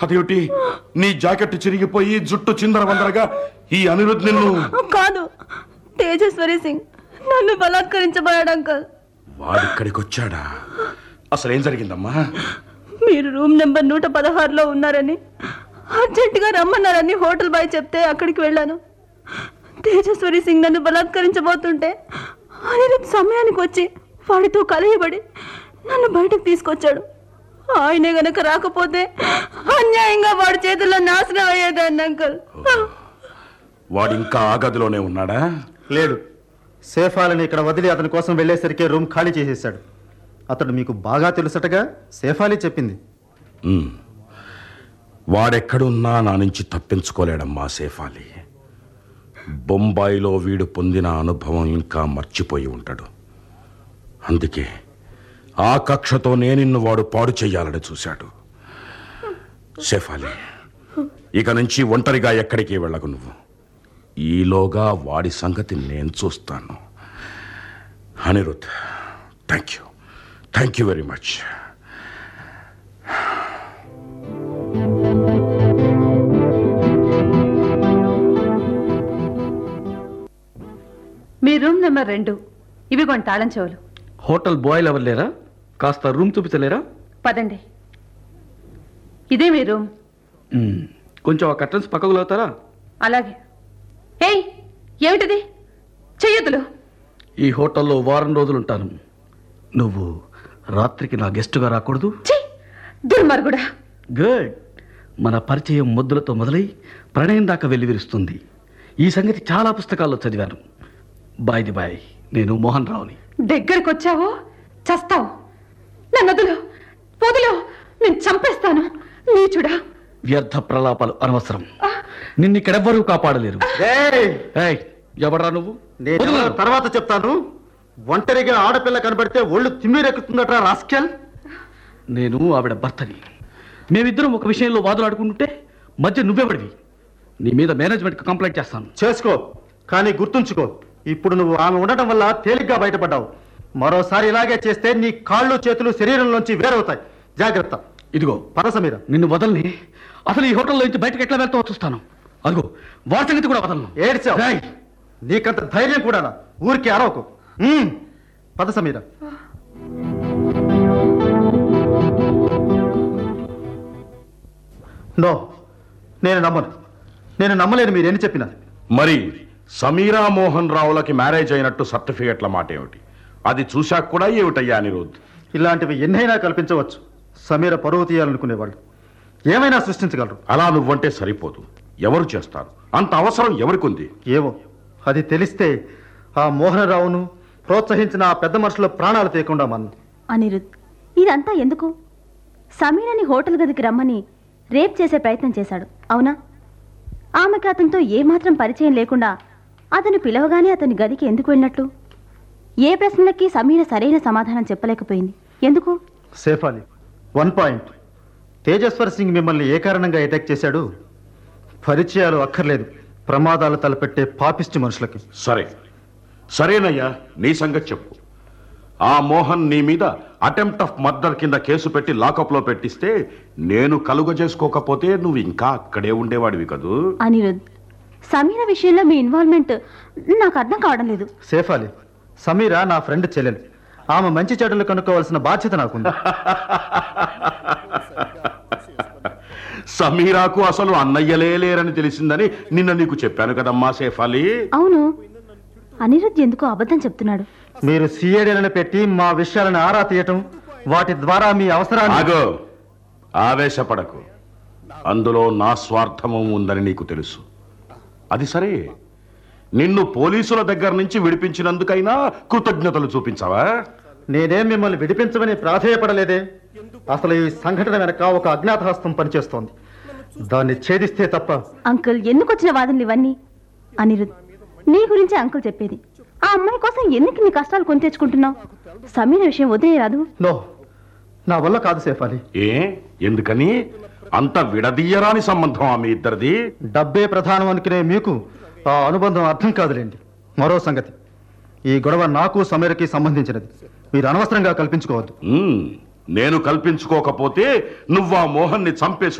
అదేమిటి నీ జాకెట్ చిరిగిపోయి జుట్టు చిందరవందరగా ఈ అనిరుద్ నిన్ను కాదు తేజస్వరి సింగ్ నన్ను బలాత్కరించబోయాడు అంకల్ వాడిక్కడికి వచ్చాడా అసలు ఏం జరిగిందమ్మా మీరు రూమ్ నెంబర్ నూట పదహారులో ఉన్నారని అర్జెంటుగా రమ్మన్నారని హోటల్ బాయ్ చెప్తే అక్కడికి వెళ్ళాను తేజస్వరి సింగ్ నన్ను బలాత్కరించబోతుంటే అనిరుద్ సమయానికి వచ్చి వాడితో కలయబడి నన్ను బయటకు తీసుకొచ్చాడు ఆయనే గనక రాకపోతే అన్యాయంగా వాడి చేతుల్లో నాశనం అయ్యేదాన్ని అంకల్ వాడు ఇంకా ఆ గదిలోనే ఉన్నాడా లేడు సేఫాలని ఇక్కడ వదిలి అతని కోసం వెళ్ళేసరికి రూమ్ ఖాళీ చేసేశాడు అతడు మీకు బాగా తెలుసటగా సేఫాలి చెప్పింది ఉమ్. వాడెక్కడున్నా నా నుంచి తప్పించుకోలేడమ్మా సేఫాలి బొంబాయిలో వీడు పొందిన అనుభవం ఇంకా మర్చిపోయి ఉంటాడు అందుకే ఆ కక్షతోనే నిన్ను వాడు పాడు చెయ్యాలని చూశాడు సేఫాలి ఇక నుంచి ఒంటరిగా ఎక్కడికి వెళ్ళకు నువ్వు ఈలోగా వాడి సంగతి నేను చూస్తాను Anirudh thank you thank you very much మీ రూమ్ నెంబర్ రెండు ఇవి కొన్ని తాళం చెవులు హోటల్ బాయ్లు ఎవరు లేరా కాస్త రూమ్ చూపించలేరా పదండి ఇదే మీ రూమ్ మ్మ్. కొంచెం ఆ కర్టన్స్ పక్కకు అవుతారా అలాగే ఏయ్ ఏమిటిది చెయ్యొద్దులు ఈ హోటల్లో వారం రోజులు ఉంటాను నువ్వు రాత్రికి నా గెస్టుగా రాకూడదు ఛీ దుర్మార్గుడా గుడ్ మన పరిచయం ముద్దులతో మొదలై ప్రణయం దాకా వెల్లివిరుస్తుంది ఈ సంగతి చాలా పుస్తకాల్లో చదివాను బాయ్ ది బాయ్ నేను మోహన్ రావుని దగ్గరకు వచ్చావో చస్తావు నన్ను వదులు వదులు నేను చంపేస్తాను నీచుడా వ్యర్థ ప్రలాపాలు అనవసరం నిన్ను ఇక్కడెవ్వరూ కాపాడలేరు ఏయ్, ఎవడ్రా నువ్వు నేను వదలను. ఎవరో తర్వాత చెప్తాను ఒంటరిగా ఆడపిల్ల కనబడితే ఒళ్ళు తిమ్మిరెక్కుతుందట రాస్కెల్ నేను ఆవిడ భర్తని మేమిద్దరం ఒక విషయంలో వాదులాడుకుంటుంటే మధ్య నువ్వెవడివి నీ మీద మేనేజ్మెంట్కి కంప్లైంట్ చేస్తాను చేసుకో కానీ గుర్తుంచుకో ఇప్పుడు నువ్వు ఆమె ఉండటం వల్ల తేలిగ్గా బయటపడ్డావు మరోసారి ఇలాగే చేస్తే నీ కాళ్ళు చేతులు శరీరంలోంచి వేరవుతాయి జాగ్రత్త ఇదిగో పద సమీర నిన్ను వదలని అసలు ఈ హోటల్లో నుంచి బయటకు ఎట్లా వెళ్తావో చూస్తాను అదిగో వారి సంగతి కూడా వదలను ఏడ్చావు రేయ్, నీకంత ధైర్యం కూడానా ఊరికి అరవకు ఉమ్, పద సమీర నో నేను నమ్మను నేను నమ్మలేను మీరు ఎన్ని చెప్పినా మరి సమీరా మోహన్ రావులకి మ్యారేజ్ అయినట్టు సర్టిఫికెట్ల మాట ఏమిటి అది చూశాక కూడా ఏమిటయ్యా అనిరుద్ ఇలాంటివి ఎన్నైనా కల్పించవచ్చు సమీర పరువు తీయాలనుకునేవాళ్ళు ఏమైనా సృష్టించగలరు అలా నువ్వంటే సరిపోదు ఎవరు చేస్తారు అంత అవసరం ఎవరికుంది ఏవో అది తెలిస్తే ఆ మోహనరావును ప్రోత్సహించిన ఆ పెద్ద మనుషుల ప్రాణాలు తీయకుండా మన అనిరుద్ ఇదంతా ఎందుకు సమీరని హోటల్ గదికి రమ్మని రేప్ చేసే ప్రయత్నం చేశాడు అవునా ఆమెకి అతనితో ఏమాత్రం పరిచయం లేకుండా అతను పిలవగానే అతని గదికి ఎందుకు వెళ్ళినట్లు ఏ ప్రశ్నలకి సమీర సరైన సమాధానం చెప్పలేకపోయింది ఎందుకు సేఫాలి వన్ పాయింట్ తేజస్వర్ సింగ్ మిమ్మల్ని ఏ కారణంగా అటాక్ చేశాడు పరిచయాలు అక్కర్లేదు ప్రమాదాలు తలపెట్టే పాపిష్టి మనుషులకి సరే సరేనయ్యా నీ సంగతి చెప్పు ఆ మోహన్ నీ మీద అటెంప్ట్ ఆఫ్ మర్డర్ కింద కేసు పెట్టి లాకప్ లో పెట్టిస్తే నేను కలుగ చేసుకోకపోతే నువ్వు ఇంకా అక్కడే ఉండేవాడివి కదూ అనిరుద్ సమీర విషయంలో మీ ఇన్వాల్వ్మెంట్ నాకు అర్థం కావడం లేదు సేఫాలి సమీర నా ఫ్రెండ్ చెల్లెలు ఆమె మంచి చెడులు కనుక్కోవాల్సిన బాధ్యత నాకుంది సమీరాకు అసలు అన్నయ్యలే లేరని తెలిసిందని నిన్న నీకు చెప్పాను కదమ్మా సేఫాలి అవును అనిరుద్ ఎందుకో అబద్ధం చెప్తున్నాడు మీరు సిఐడీలను పెట్టి మా విషయాలను ఆరా తీయటం వాటి ద్వారా మీ అవసరాన్ని ఆగో ఆవేశపడకు అందులో నా స్వార్థము ఉందని నీకు తెలుసు అది సరే నిన్ను పోలీసుల దగ్గర నుంచి విడిపించినందుకైనా కృతజ్ఞతలు చూపించావా నేనేం మిమ్మల్ని విడిపించమని ప్రాధేయపడలేదే అసలు ఈ సంఘటన వెనక ఒక అజ్ఞాత హస్తం పనిచేస్తోంది దాన్ని ఛేదిస్తే తప్ప అంకుల్ ఎందుకు వచ్చిన వాదనలు ఇవన్నీ అనిరుద్ నీ గురించి అంకుల్ చెప్పేది ఆ అమ్మాయి కోసం ఎందుకు నీ కష్టాలు కొని తెచ్చుకుంటున్నావు సమీర విషయం వదిలేరాదు నో నా వల్ల కాదు సేఫాలి ఏ ఎందుకని అంత విడదీయరాని సంబంధం మీ ఇద్దరిది డబ్బే ప్రధానం అనుకునే మీకు ఆ అనుబంధం అర్థం కాదులేండి మరో సంగతి ఈ గొడవ నాకు సమీరకి సంబంధించినది మీరు అనవసరంగా కల్పించుకోవద్దు ఉమ్, నేను కల్పించుకోకపోతే నువ్వు ఆ మోహన్ని చంపేసి